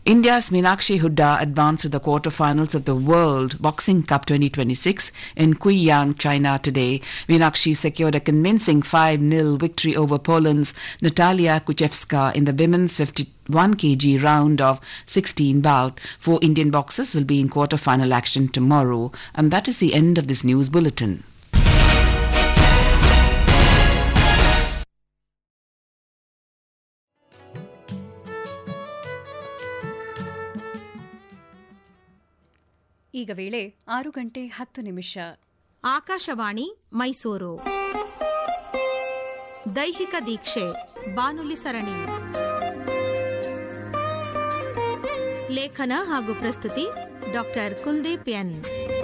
India's Meenakshi Hooda advanced to the quarterfinals of the World Boxing Cup 2026 in Guiyang, China today. Meenakshi secured a convincing 5-0 victory over Poland's Natalia Kuchevska in the women's 51 kg round of 16 bout. Four Indian boxers will be in quarterfinal action tomorrow. And that is the end of this news bulletin. ಈಗ ವೇಳೆ ಆರು ಗಂಟೆ ಹತ್ತು ನಿಮಿಷ ಆಕಾಶವಾಣಿ ಮೈಸೂರು ದೈಹಿಕ ದೀಕ್ಷೆ ಬಾನುಲಿ ಸರಣಿ ಲೇಖನ ಹಾಗೂ ಪ್ರಸ್ತುತಿ doctor Kuldeep N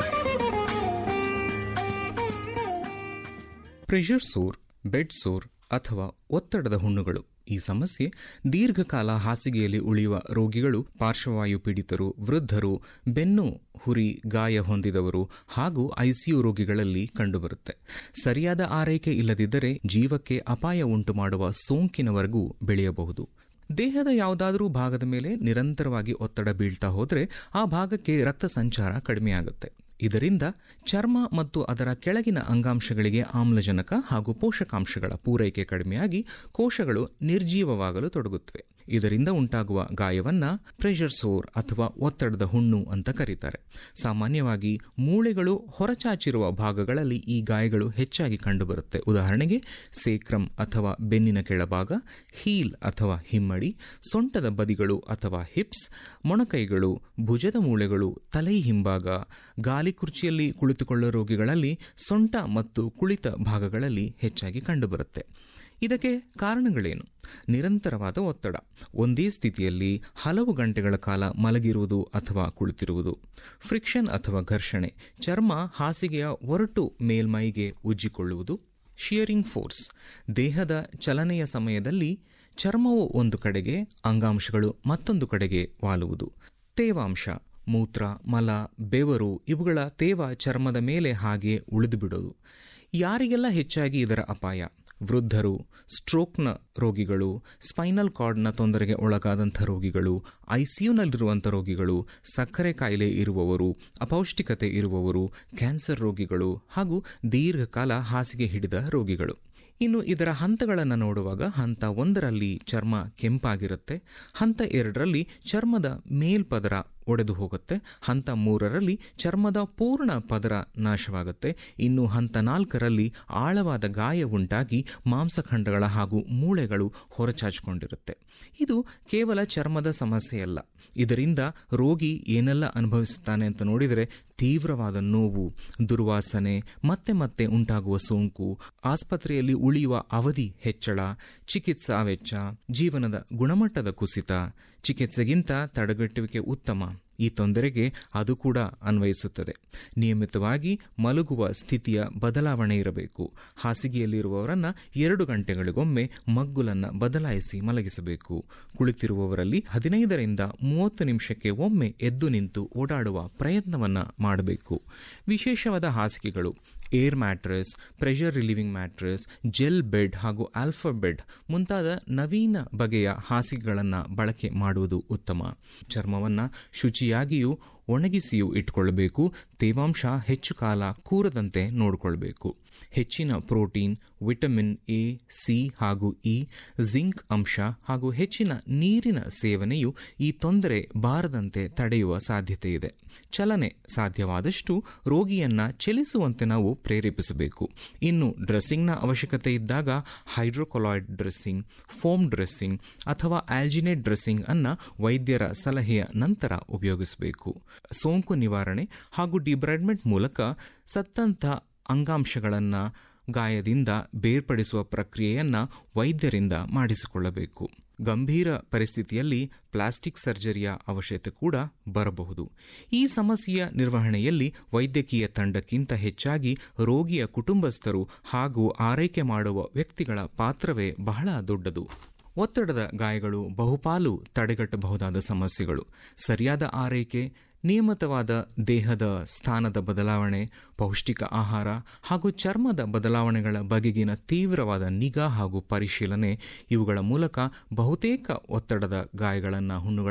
pressure sore bed sore ಅಥವಾ ಒತ್ತಡದ ಹುಣ್ಣುಗಳು ಈ ಸಮಸ್ಯೆ ದೀರ್ಘಕಾಲ ಹಾಸಿಗೆಯಲ್ಲಿ ಉಳಿಯುವ ರೋಗಿಗಳು ಪಾರ್ಶ್ವವಾಯು ಪೀಡಿತರು ವೃದ್ಧರು ಬೆನ್ನು ಹುರಿ ಗಾಯ ಹೊಂದಿದವರು ಹಾಗೂ ಐಸಿಯು ರೋಗಿಗಳಲ್ಲಿ ಕಂಡುಬರುತ್ತೆ ಸರಿಯಾದ ಆರೈಕೆ ಇಲ್ಲದಿದ್ದರೆ ಜೀವಕ್ಕೆ ಅಪಾಯ ಉಂಟು ಮಾಡುವ ಸೋಂಕಿನವರೆಗೂ ಬೆಳೆಯಬಹುದು ದೇಹದ ಯಾವುದಾದರೂ ಭಾಗದ ಮೇಲೆ ನಿರಂತರವಾಗಿ ಒತ್ತಡ ಬೀಳ್ತಾ ಹೋದರೆ ಆ ಭಾಗಕ್ಕೆ ರಕ್ತ ಸಂಚಾರ ಕಡಿಮೆಯಾಗುತ್ತೆ ಇದರಿಂದ ಚರ್ಮ ಮತ್ತು ಅದರ ಕೆಳಗಿನ ಅಂಗಾಂಶಗಳಿಗೆ ಆಮ್ಲಜನಕ ಹಾಗೂ ಪೋಷಕಾಂಶಗಳ ಪೂರೈಕೆ ಕಡಿಮೆಯಾಗಿ ಕೋಶಗಳು ನಿರ್ಜೀವವಾಗಲು ತೊಡಗುತ್ತವೆ ಇದರಿಂದ ಉಂಟಾಗುವ ಗಾಯವನ್ನ ಪ್ರೆಷರ್ ಸೋರ್ ಅಥವಾ ಒತ್ತಡದ ಹುಣ್ಣು ಅಂತ ಕರೀತಾರೆ ಸಾಮಾನ್ಯವಾಗಿ ಮೂಳೆಗಳು ಹೊರಚಾಚಿರುವ ಭಾಗಗಳಲ್ಲಿ ಈ ಗಾಯಗಳು ಹೆಚ್ಚಾಗಿ ಕಂಡುಬರುತ್ತೆ ಉದಾಹರಣೆಗೆ ಸೇಕ್ರಮ್ ಅಥವಾ ಬೆನ್ನಿನ ಕೆಳಭಾಗ ಹೀಲ್ ಅಥವಾ ಹಿಮ್ಮಡಿ ಸೊಂಟದ ಬದಿಗಳು ಅಥವಾ ಹಿಪ್ಸ್ ಮೊಣಕೈಗಳು ಭುಜದ ಮೂಳೆಗಳು ತಲೆ ಹಿಂಭಾಗ ಗಾಲಿ ಕುರ್ಚಿಯಲ್ಲಿ ಕುಳಿತುಕೊಳ್ಳುವ ರೋಗಿಗಳಲ್ಲಿ ಸೊಂಟ ಮತ್ತು ಕುಳಿತ ಭಾಗಗಳಲ್ಲಿ ಹೆಚ್ಚಾಗಿ ಕಂಡುಬರುತ್ತೆ ಇದಕ್ಕೆ ಕಾರಣಗಳೇನು ನಿರಂತರವಾದ ಒತ್ತಡ ಒಂದೇ ಸ್ಥಿತಿಯಲ್ಲಿ ಹಲವು ಗಂಟೆಗಳ ಕಾಲ ಮಲಗಿರುವುದು ಅಥವಾ ಕುಳಿತಿರುವುದು ಫ್ರಿಕ್ಷನ್ ಅಥವಾ ಘರ್ಷಣೆ ಚರ್ಮ ಹಾಸಿಗೆಯ ಒರಟು ಮೇಲ್ಮೈಗೆ ಉಜ್ಜಿಕೊಳ್ಳುವುದು ಶಿಯರಿಂಗ್ ಫೋರ್ಸ್ ದೇಹದ ಚಲನೆಯ ಸಮಯದಲ್ಲಿ ಚರ್ಮವು ಒಂದು ಕಡೆಗೆ ಅಂಗಾಂಶಗಳು ಮತ್ತೊಂದು ಕಡೆಗೆ ವಾಲುವುದು ತೇವಾಂಶ ಮೂತ್ರ ಮಲ ಬೆವರು ಇವುಗಳ ತೇವ ಚರ್ಮದ ಮೇಲೆ ಹಾಗೆ ಉಳಿದು ಬಿಡೋದು ಯಾರಿಗೆಲ್ಲ ಹೆಚ್ಚಾಗಿ ಇದರ ಅಪಾಯ ವೃದ್ಧರು ಸ್ಟ್ರೋಕ್ನ ರೋಗಿಗಳು ಸ್ಪೈನಲ್ ಕಾರ್ಡ್ನ ತೊಂದರೆಗೆ ಒಳಗಾದಂಥ ರೋಗಿಗಳು ಐಸಿಯುನಲ್ಲಿರುವಂಥ ರೋಗಿಗಳು ಸಕ್ಕರೆ ಕಾಯಿಲೆ ಇರುವವರು ಅಪೌಷ್ಟಿಕತೆ ಇರುವವರು ಕ್ಯಾನ್ಸರ್ ರೋಗಿಗಳು ಹಾಗೂ ದೀರ್ಘಕಾಲ ಹಾಸಿಗೆ ಹಿಡಿದ ರೋಗಿಗಳು ಇನ್ನು ಇದರ ಹಂತಗಳನ್ನು ನೋಡುವಾಗ ಹಂತ ಒಂದರಲ್ಲಿ ಚರ್ಮ ಕೆಂಪಾಗಿರುತ್ತೆ ಹಂತ ಎರಡರಲ್ಲಿ ಚರ್ಮದ ಮೇಲ್ಪದರ ಒಡೆದು ಹೋಗುತ್ತೆ ಹಂತ ಮೂರರಲ್ಲಿ ಚರ್ಮದ ಪೂರ್ಣ ಪದರ ನಾಶವಾಗುತ್ತೆ ಇನ್ನು ಹಂತ ನಾಲ್ಕರಲ್ಲಿ ಆಳವಾದ ಗಾಯ ಉಂಟಾಗಿ ಮಾಂಸಖಂಡಗಳ ಹಾಗೂ ಮೂಳೆಗಳು ಹೊರಚಾಚಿಕೊಂಡಿರುತ್ತೆ ಇದು ಕೇವಲ ಚರ್ಮದ ಸಮಸ್ಯೆಯಲ್ಲ ಇದರಿಂದ ರೋಗಿ ಏನೆಲ್ಲ ಅನುಭವಿಸುತ್ತಾನೆ ಅಂತ ನೋಡಿದರೆ ತೀವ್ರವಾದ ನೋವು ದುರ್ವಾಸನೆ ಮತ್ತೆ ಮತ್ತೆ ಉಂಟಾಗುವ ಸೋಂಕು ಆಸ್ಪತ್ರೆಯಲ್ಲಿ ಉಳಿಯುವ ಅವಧಿ ಹೆಚ್ಚಳ ಚಿಕಿತ್ಸಾ ವೆಚ್ಚ ಜೀವನದ ಗುಣಮಟ್ಟದ ಕುಸಿತ ಚಿಕಿತ್ಸೆಗಿಂತ ತಡೆಗಟ್ಟುವಿಕೆ ಉತ್ತಮ ಈ ತೊಂದರೆಗೆ ಅದು ಕೂಡ ಅನ್ವಯಿಸುತ್ತದೆ ನಿಯಮಿತವಾಗಿ ಮಲಗುವ ಸ್ಥಿತಿಯ ಬದಲಾವಣೆ ಇರಬೇಕು ಹಾಸಿಗೆಯಲ್ಲಿರುವವರನ್ನ ಎರಡು ಗಂಟೆಗಳಿಗೊಮ್ಮೆ ಮಗ್ಗುಲನ್ನ ಬದಲಾಯಿಸಿ ಮಲಗಿಸಬೇಕು ಕುಳಿತಿರುವವರಲ್ಲಿ ಹದಿನೈದರಿಂದ ಮೂವತ್ತು ನಿಮಿಷಕ್ಕೆ ಒಮ್ಮೆ ಎದ್ದು ನಿಂತು ಓಡಾಡುವ ಪ್ರಯತ್ನವನ್ನ ಮಾಡಬೇಕು ವಿಶೇಷವಾದ ಹಾಸಿಗೆಗಳು air mattress pressure relieving mattress gel bed ಹಾಗೂ ಆಲ್ಫಾ ಬೆಡ್ ಮುಂತಾದ ನವೀನ ಬಗೆಯ ಹಾಸಿಗೆಗಳನ್ನು ಬಳಕೆ ಮಾಡುವುದು ಉತ್ತಮ ಚರ್ಮವನ್ನು ಶುಚಿಯಾಗಿಯೂ ಒಣಗಿಸಿಯೂ ಇಟ್ಕೊಳ್ಬೇಕು ತೇವಾಂಶ ಹೆಚ್ಚು ಕಾಲ ಕೂರದಂತೆ ನೋಡಿಕೊಳ್ಬೇಕು ಹೆಚ್ಚಿನ ಪ್ರೋಟೀನ್ ವಿಟಮಿನ್ ಎ ಸಿ ಹಾಗೂ ಇ ಜಿಂಕ್ ಅಂಶ ಹಾಗೂ ಹೆಚ್ಚಿನ ನೀರಿನ ಸೇವನೆಯು ಈ ತೊಂದರೆ ಬಾರದಂತೆ ತಡೆಯುವ ಸಾಧ್ಯತೆ ಇದೆ ಚಲನೆ ಸಾಧ್ಯವಾದಷ್ಟು ರೋಗಿಯನ್ನ ಚಲಿಸುವಂತೆ ನಾವು ಪ್ರೇರೇಪಿಸಬೇಕು ಇನ್ನು ಡ್ರೆಸ್ಸಿಂಗ್ನ ಅವಶ್ಯಕತೆ ಇದ್ದಾಗ ಹೈಡ್ರೋಕೊಲಾಯ್ಡ್ ಡ್ರೆಸ್ಸಿಂಗ್ ಫೋಮ್ ಡ್ರೆಸ್ಸಿಂಗ್ ಅಥವಾ ಆಲ್ಜಿನೇಟ್ ಡ್ರೆಸ್ಸಿಂಗ್ ಅನ್ನ ವೈದ್ಯರ ಸಲಹೆಯ ನಂತರ ಉಪಯೋಗಿಸಬೇಕು ಸೋಂಕು ನಿವಾರಣೆ ಹಾಗೂ ಡಿಬ್ರೈಡ್ಮೆಂಟ್ ಮೂಲಕ ಸತ್ತಂಥ ಅಂಗಾಂಶಗಳನ್ನು ಗಾಯದಿಂದ ಬೇರ್ಪಡಿಸುವ ಪ್ರಕ್ರಿಯೆಯನ್ನ ವೈದ್ಯರಿಂದ ಮಾಡಿಸಿಕೊಳ್ಳಬೇಕು ಗಂಭೀರ ಪರಿಸ್ಥಿತಿಯಲ್ಲಿ ಪ್ಲಾಸ್ಟಿಕ್ ಸರ್ಜರಿಯ ಅವಶ್ಯಕತೆ ಕೂಡ ಬರಬಹುದು ಈ ಸಮಸ್ಯೆಯ ನಿರ್ವಹಣೆಯಲ್ಲಿ ವೈದ್ಯಕೀಯ ತಂಡಕ್ಕಿಂತ ಹೆಚ್ಚಾಗಿ ರೋಗಿಯ ಕುಟುಂಬಸ್ಥರು ಹಾಗೂ ಆರೈಕೆ ಮಾಡುವ ವ್ಯಕ್ತಿಗಳ ಪಾತ್ರವೇ ಬಹಳ ದೊಡ್ಡದು ಒತ್ತಡದ ಗಾಯಗಳು ಬಹುಪಾಲು ತಡೆಗಟ್ಟಬಹುದಾದ ಸಮಸ್ಯೆಗಳು ಸರಿಯಾದ ಆರೈಕೆ ನಿಯಮಿತವಾದ ದೇಹದ ಸ್ಥಾನದ ಬದಲಾವಣೆ ಪೌಷ್ಟಿಕ ಆಹಾರ ಹಾಗೂ ಚರ್ಮದ ಬದಲಾವಣೆಗಳ ಬಗೆಗಿನ ತೀವ್ರವಾದ ನಿಗಾ ಹಾಗೂ ಪರಿಶೀಲನೆ ಇವುಗಳ ಮೂಲಕ ಬಹುತೇಕ ಒತ್ತಡದ ಗಾಯಗಳನ್ನು ಹುಣ್ಣುಗಳ